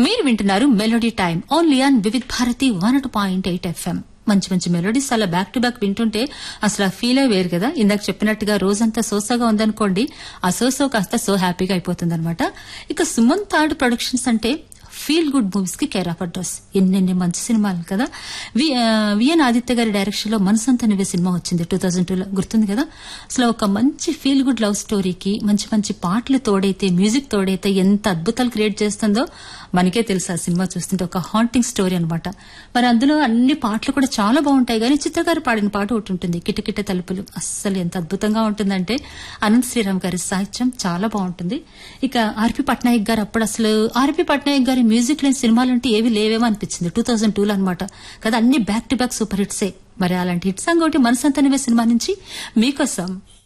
మీరు వింటున్నారు melody time only on Vividh Bharati one point eight FM మంచి మంచి మెలోడీస్ అలా బ్యాక్ టు బ్యాక్ వింటుంటే అసలు ఆ ఫీలే వేరు కదా ఇందాక చెప్పినట్టుగా రోజంతా సోసాగా ఉందనుకోండి ఆ సోసో కాస్త సో హ్యాపీగా అయిపోతుంది ఇక సుమన్ థర్డ్ ప్రొడక్షన్స్ అంటే ఫీల్ గుడ్ మూవీస్ కి కేర్ ఆఫ్ అడ్రస్ ఎన్నెన్ని మంచి సినిమాలు కదా వి- ఆ, విఎన్ ఆదిత్య గారి డైరెక్షన్ లో మనసంత నువ్వే సినిమా వచ్చింది టూ థౌజండ్ టూలో గుర్తుంది కదా అసలు ఒక మంచి ఫీల్ గుడ్ లవ్ స్టోరీకి మంచి మంచి పాటలు తోడైతే మ్యూజిక్ తోడైతే ఎంత అద్భుతాలు క్రియేట్ చేస్తుందో మనకే తెలుసు ఆ సినిమా చూస్తుంటే ఒక హాంటింగ్ స్టోరీ అన్నమాట మరి అందులో అన్ని పాటలు కూడా చాలా బాగుంటాయి కానీ చిత్రగారు పాడిన పాట ఒకటి ఉంటుంది కిటకిట తలుపులు అస్సలు ఎంత అద్భుతంగా ఉంటుందంటే అనంత్ శ్రీరామ్ గారి సాహిత్యం చాలా బాగుంటుంది ఇక ఆర్పి పట్నాయక్ గారు అప్పుడు అసలు ఆర్పి పట్నాయక్ గారి మ్యూజిక్ లేని సినిమాలంటే ఏవి లేవేమో అనిపించింది టూ థౌజండ్ టూలో అనమాట కదా అన్ని బ్యాక్ టు బ్యాక్ సూపర్ హిట్సే మరి అలాంటి హిట్ సాంగ్ ఒకటి మనసంతనివే సినిమా నుంచి మీకోసం